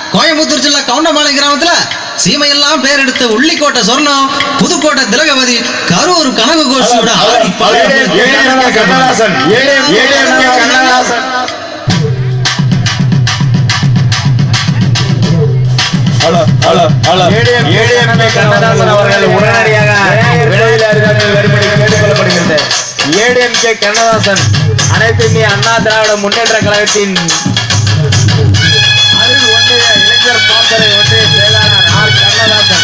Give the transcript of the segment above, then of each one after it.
கோயம்புத்தூர் ஜில்லா கவுண்டமாலை கிராமத்துல சீமையெல்லாம் பேர் எடுத்த உள்ளிக்கோட்டை சொர்ணம் புதுக்கோட்டை திலகவதி கரூர் கனகு கோஷியோட ஆடி பாடி ADMK Kannadasan ADMK Kannadasan hello hello hello ADMK Kannadasan அவர்கள் உடனடியாக விரைவில் அறிவித்தல் வரும்படி கேட்டுக்கொள்ளப்படுகிறது ஏடிஎம்கே கண்ணதாசன் அனைத்து இந்திய அண்ணா திராவிட முன்னேற்ற கழகத்தின் அருள் ஒன்றிய இளைஞர் பாசறை ஒன்றிய செயலாளர் ஆர் கண்ணதாசன்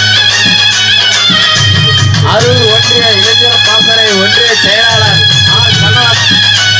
அருள் ஒன்றிய இளைஞர் பாசறை ஒன்றிய செயலாளர் ஆர் கண்ணதாசன்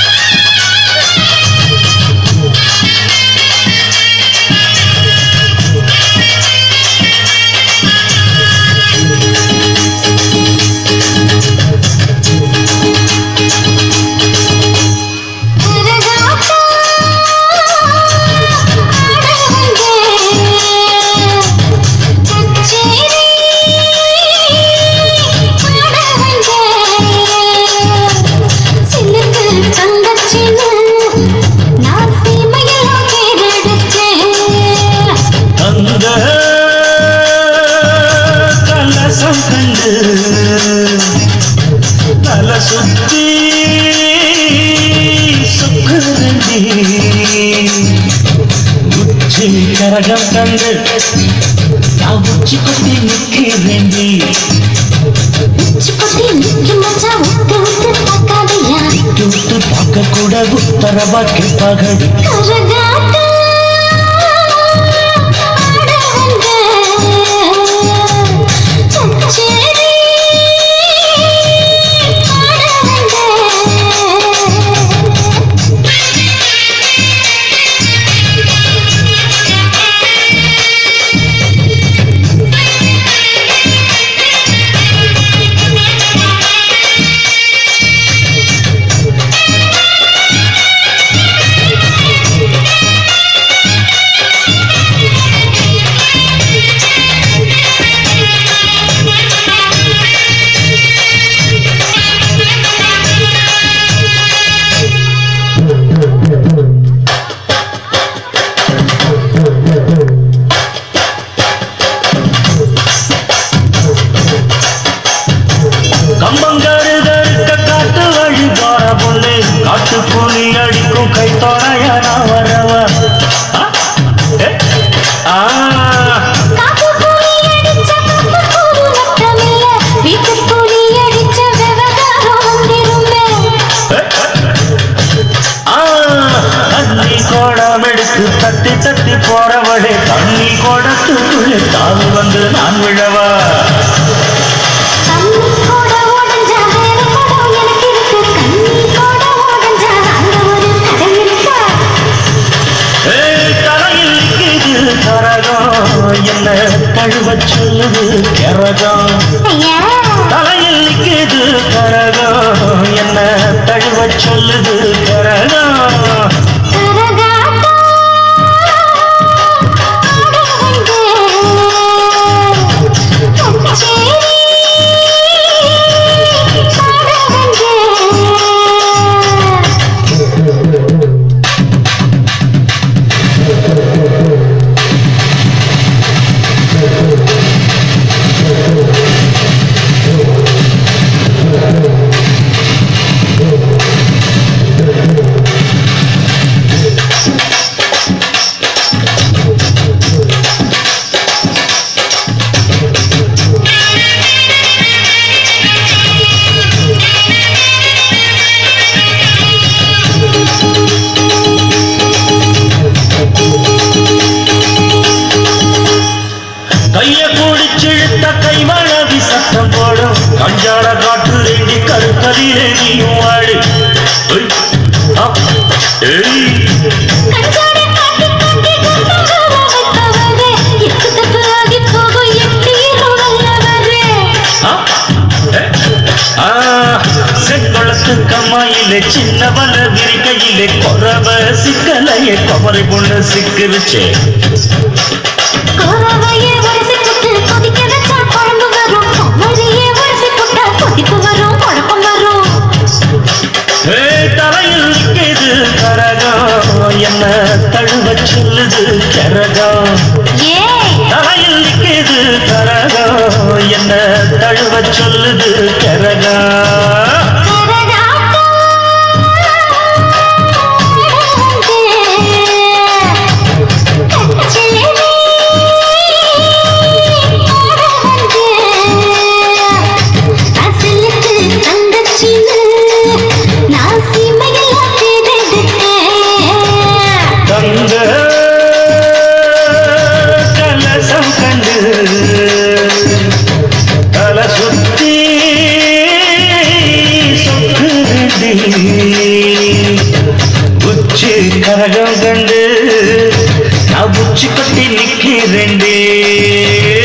அந்த கலசம் கண்டு தல சுத்தி சுக்குரண்டி உச்சி கரகம் கண்டு நான் உச்சி கொட்டி நிற்கிறேண்டி விட்டு பார்க்க கூட உத்தரவா கேட்பாகடி கம்பங்கருதற்க காட்டு வழி போற பொண்ணு காட்டு புலி அடிக்கும் கை தொடைய நான் வரவ ஆ? ஏ? ஆ ஆ, தண்ணி கோடம் எடுத்து தட்டி தட்டி போறவளே தண்ணி கோடத்துக்குள்ளே தாவி வந்து நான் விழவா ஏய், தலையில் நிக்குது கரகம் என்ன தழுவச் சொல்லுது கரகம் தலையில் நிக்குது கரகம் என்ன தழுவச் சொல்லுது கரகம் கைய பிடிச்சிழுத்த கைமளவி சத்தம் போடும் கஞ்சாட காற்று ரெண்டி கருத்தலிலே நீயும் வாழு ஏய், ஆ, ஏய் ஆ, ஏ, ஆ, செங்கொளத்து கம்மாயிலே சின்ன வல விரிக்கையிலே கொரவ சிக்கலையே குமரி பொண்ணு சிக்கிருச்சே ஏய், தலையில் நிற்கிது கரகம் என்ன தழுவ சொல்லுது கரகம் சொல்லுது கரகா தங்க கலசம் கண்டு தல சுத்தி சுத்துதி உச்சி கரகம் கண்டு நான் உச்சி கட்டி நிக்கிறேன்டே